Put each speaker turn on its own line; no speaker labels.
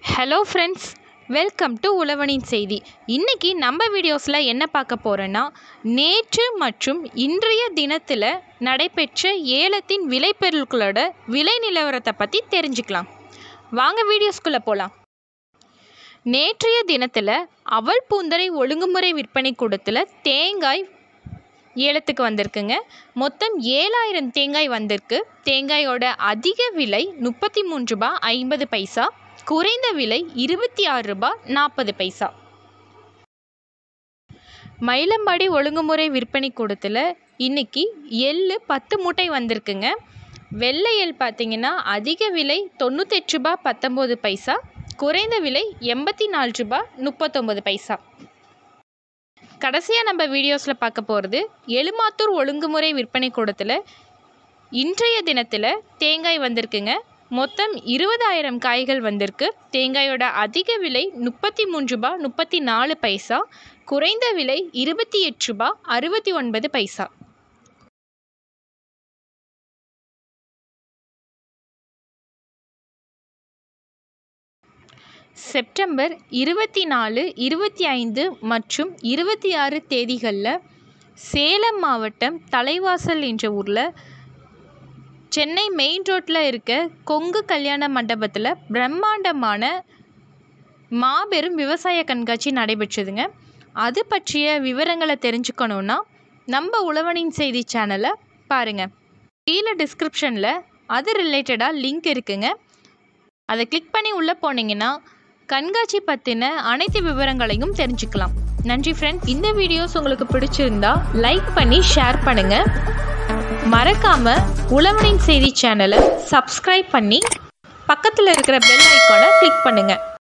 hello friends welcome to உழவனின் செய்தி இன்னைக்கு நம்ம வீடியோஸில் என்ன பார்க்க போகிறோன்னா நேற்று மற்றும் இன்றைய தினத்தில் நடைபெற்ற ஏலத்தின் விளைபொருட்களோட விலை நிலவரத்தை பற்றி தெரிஞ்சுக்கலாம் வாங்க வீடியோஸ்குள்ளே போகலாம் நேற்றைய தினத்தில் அவல் பூந்தரை ஒழுங்குமுறை விற்பனை கூடத்தில் தேங்காய் ஏலத்துக்கு வந்திருக்குங்க மொத்தம் ஏழாயிரம் தேங்காய் வந்திருக்கு தேங்காயோட அதிக விலை முப்பத்தி மூன்று ரூபாய் ஐம்பது பைசா குறைந்த விலை இருபத்தி ஆறு ரூபாய் நாற்பது பைசா மயிலம்பாடி ஒழுங்குமுறை விற்பனை கூடத்தில் இன்னைக்கு எள்ளு பத்து மூட்டை வந்திருக்குங்க வெள்ளை எள் பார்த்தீங்கன்னா அதிக விலை தொண்ணூத்தெட்டு ரூபாய் பத்தொம்போது பைசா குறைந்த விலை எண்பத்தி நாலு ரூபாய் முப்பத்தொம்பது பைசா கடைசியாக நம்ம வீடியோஸில் பார்க்க போகிறது எலுமாத்தூர் ஒழுங்குமுறை விற்பனை கூடத்தில் இன்றைய தினத்தில் தேங்காய் வந்திருக்குங்க மொத்தம் இருபதாயிரம் காய்கள் வந்திருக்கு தேங்காயோட அதிக விலை முப்பத்தி மூன்று ரூபா முப்பத்தி நாலு பைசா குறைந்த விலை இருபத்தி எட்டு ரூபா அறுபத்தி ஒன்பது பைசா செப்டம்பர் இருபத்தி நாலு இருபத்தி ஐந்து மற்றும் இருபத்தி ஆறு தேதிகளில் சேலம் மாவட்டம் தலைவாசல் என்ற ஊரில் சென்னை மெயின் ரோட்டில் இருக்க கொங்கு கல்யாண மண்டபத்தில் பிரம்மாண்டமான மாபெரும் விவசாய கண்காட்சி நடைபெற்றதுங்க அது பற்றிய விவரங்களை தெரிஞ்சுக்கணுன்னா நம்ம உழவனின் செய்தி சேனலை பாருங்கள் கீழே டிஸ்கிரிப்ஷனில் அது ரிலேட்டடாக லிங்க் இருக்குங்க அதை கிளிக் பண்ணி உள்ளே போனீங்கன்னா கண்காட்சி பற்றின அனைத்து விவரங்களையும் தெரிஞ்சுக்கலாம் நன்றி ஃப்ரெண்ட் இந்த வீடியோஸ் உங்களுக்கு பிடிச்சிருந்தா லைக் பண்ணி ஷேர் பண்ணுங்கள் மறக்காமல் உழவனின் செய்தி சேனலை சப்ஸ்கிரைப் பண்ணி பக்கத்தில் இருக்கிற பெல் ஐக்கானை கிளிக் பண்ணுங்கள்